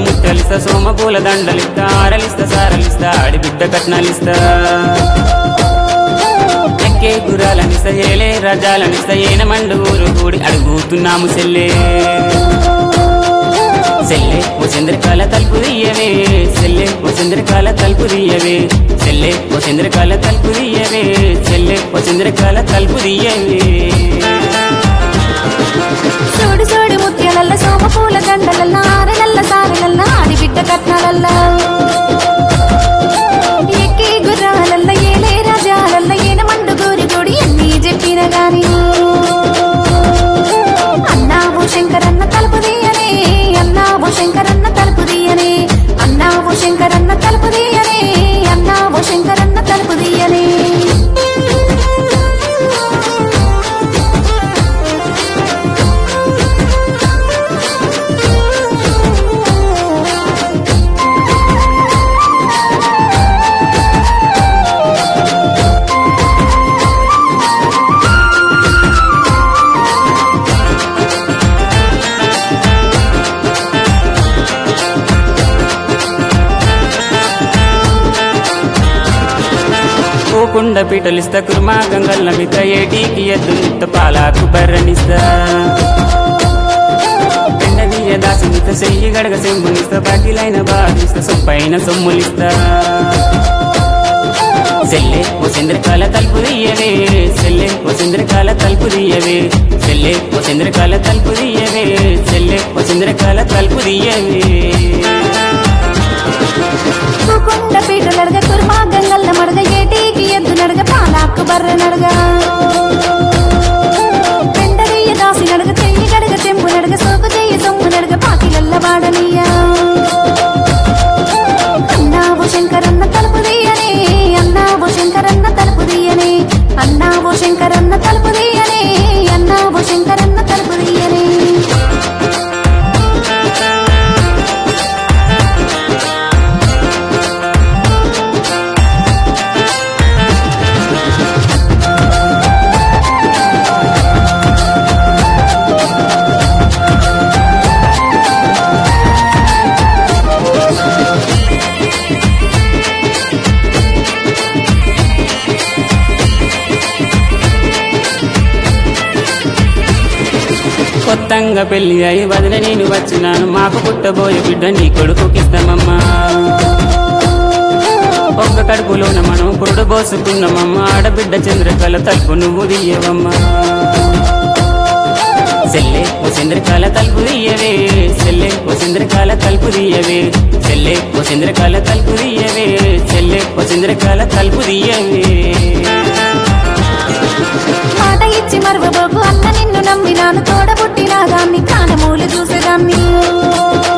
ముట్టలిస్తా సోమ పూల దండలిస్తా ఆరలిస్తా సారలిస్తా ఆడిబిడ్డ కట్నాలిస్తా ఎక్కే గురాలనిస్తా ఏలే రజాలనిస్తా ఏనమండు ఊరు కూడి అడుగుతున్నాము సెల్లే సెల్లే ఓ చంద్రకాల తలుపు తీయవే సెల్లే ఓ చంద్రకాల తలుపు తీయవే సెల్లే ఓ చంద్రకాల తలుపు తీయవే సెల్లే ఓ చంద్రకాల తలుపు తీయవే సోడు సోడు ముత్యాలల్ల సోమ పూల దండలల్ల ఆరలల్ల సారలల్ల ఆడిబిడ్డ కట్నాలల్ల ఎక్కి గుర్రాలల్ల ఏలే రాజాలల్ల ఏనమండు గోరి గోడి అన్నీ చెప్పిన గాని అన్నావు శంకరన్న తలుపు తీయనే అన్నావు శంకరన్న తలుపు తీయనే అన్నావు శంకరన్న తలుపు తీయనే అన్నావు శంకరన్న తలుపు తీయనే పోకుండా పీటలిస్తా కుర్మా గంగల్ నమిత ఏటీకి ఎద్దు నిత్త పాలాకు బర్రనిస్తా పెండదీయ దాసినిత చెయ్యి గడగ సెంబునిస్తా బాకీలైన బాధిస్తా సొప్పైన సొమ్ములిస్తా సెల్లే ఓ చంద్రకాల తలుపు తీయవే సెల్లే ఓ చంద్రకాల తలుపు తీయవే సెల్లే ఓ చంద్రకాల తలుపు తీయవే సెల్లే ఓ చంద్రకాల తలుపు తీయవే పూకొండ పీట నడగ కుర్మా గంగల్ల మడగ ఏటీకి ఎద్దు నడగ పాలాకు బర్ర నడగ పెండదీయ దాసి నడగ చెయ్యి గడగ చెంపు నడగ సోకు చెయ్యి సొమ్ము నడగ పాకిలల్ల వాడనీయ అన్నావు శంకరన్న తలుపు తీయనే అన్నావు శంకరన్న తలుపు తీయనే అన్నావు శంకరన్న తలుపు తీయనే అన్నావు శంకరన్న తలుపు తీయనే కొత్తంగా పెళ్లి అయి వదిన నేను వచ్చినాను మాకు పుట్టబోయే బిడ్డ నీ కొడుకుకిస్తామమ్మా ఒక్క కడుపులోన మనం పురుడు పోసుకున్నామమ్మా ఆడబిడ్డ చంద్రకళ తలుపు నువ్వు తీయవమ్మా సెల్లే ఓ చంద్రకాల తలుపు తీయవే సెల్లే ఓ చంద్రకాల తలుపు తీయవే సెల్లే ఓ చంద్రకాల తలుపు తీయవే సెల్లే ఓ చంద్రకాల తలుపు తీయవే మాట ఇచ్చి మరవబోకు అన్న నిన్ను నమ్మినాను తోడబుట్టిన దాన్ని కానమూలు చూసేదాన్ని